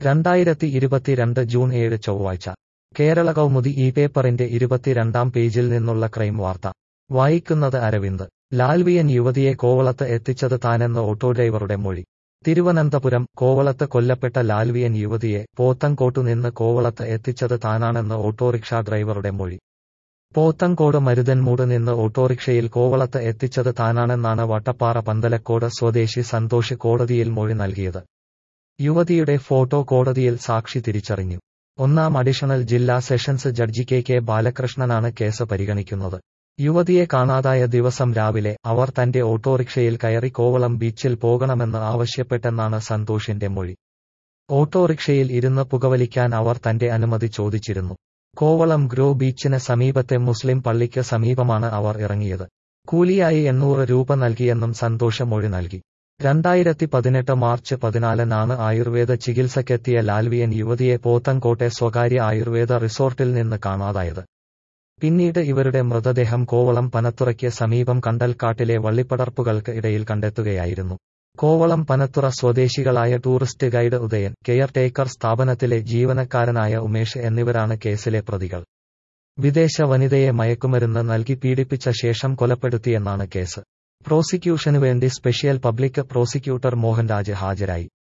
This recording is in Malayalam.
രണ്ടായിരത്തി ഇരുപത്തിരണ്ട് ജൂൺ ഏഴ് ചൊവ്വാഴ്ച കേരള കൗമുദി ഈ പേപ്പറിന്റെ ഇരുപത്തിരണ്ടാം പേജിൽ നിന്നുള്ള ക്രൈം വാർത്ത വായിക്കുന്നത് അരവിന്ദ് ലാൽവിയൻ യുവതിയെ കോവളത്ത് എത്തിച്ചത് താനെന്ന് ഓട്ടോ ഡ്രൈവറുടെ മൊഴി തിരുവനന്തപുരം കോവളത്ത് കൊല്ലപ്പെട്ട ലാൽവിയൻ യുവതിയെ പോത്തങ്കോട്ടു നിന്ന് കോവളത്ത് എത്തിച്ചത് താനാണെന്ന് ഓട്ടോറിക്ഷ ഡ്രൈവറുടെ മൊഴി പോത്തങ്കോട് മരുതൻമൂട് നിന്ന് ഓട്ടോറിക്ഷയിൽ കോവളത്ത് എത്തിച്ചത് താനാണെന്നാണ് വട്ടപ്പാറ പന്തലക്കോട് സ്വദേശി സന്തോഷ് കോടതിയിൽ മൊഴി നൽകിയത് യുവതിയുടെ ഫോട്ടോ കോടതിയിൽ സാക്ഷി തിരിച്ചറിഞ്ഞു ഒന്നാം അഡീഷണൽ ജില്ലാ സെഷൻസ് ജഡ്ജി കെ കെ ബാലകൃഷ്ണനാണ് കേസ് പരിഗണിക്കുന്നത് യുവതിയെ കാണാതായ ദിവസം രാവിലെ അവർ തന്റെ ഓട്ടോറിക്ഷയിൽ കയറി കോവളം ബീച്ചിൽ പോകണമെന്ന് ആവശ്യപ്പെട്ടെന്നാണ് സന്തോഷിന്റെ മൊഴി ഓട്ടോറിക്ഷയിൽ ഇരുന്ന് പുകവലിക്കാൻ അവർ തന്റെ അനുമതി ചോദിച്ചിരുന്നു കോവളം ഗ്രോ ബീച്ചിന് സമീപത്തെ മുസ്ലിം പള്ളിക്ക് സമീപമാണ് അവർ ഇറങ്ങിയത് കൂലിയായി എണ്ണൂറ് രൂപ നൽകിയെന്നും സന്തോഷ മൊഴി നൽകി രണ്ടായിരത്തി പതിനെട്ട് മാർച്ച് പതിനാലിനാണ് ആയുർവേദ ചികിത്സയ്ക്കെത്തിയ ലാൽവിയൻ യുവതിയെ പോത്തങ്കോട്ടെ സ്വകാര്യ ആയുർവേദ റിസോർട്ടിൽ നിന്ന് കാണാതായത് പിന്നീട് ഇവരുടെ മൃതദേഹം കോവളം പനത്തുറയ്ക്ക് സമീപം കണ്ടൽക്കാട്ടിലെ വള്ളിപ്പടർപ്പുകൾക്ക് ഇടയിൽ കണ്ടെത്തുകയായിരുന്നു കോവളം പനത്തുറ സ്വദേശികളായ tourist guide Udayan caretaker സ്ഥാപനത്തിലെ ജീവനക്കാരനായ ഉമേഷ് എന്നിവരാണ് കേസിലെ പ്രതികൾ വിദേശ വനിതയെ മയക്കുമരുന്ന് നൽകി പീഡിപ്പിച്ച ശേഷം കൊലപ്പെടുത്തിയെന്നാണ് കേസ് പ്രോസിക്യൂഷനുവേണ്ടി സ്പെഷ്യൽ പബ്ലിക് പ്രോസിക്യൂട്ടർ മോഹൻരാജ് ഹാജരായി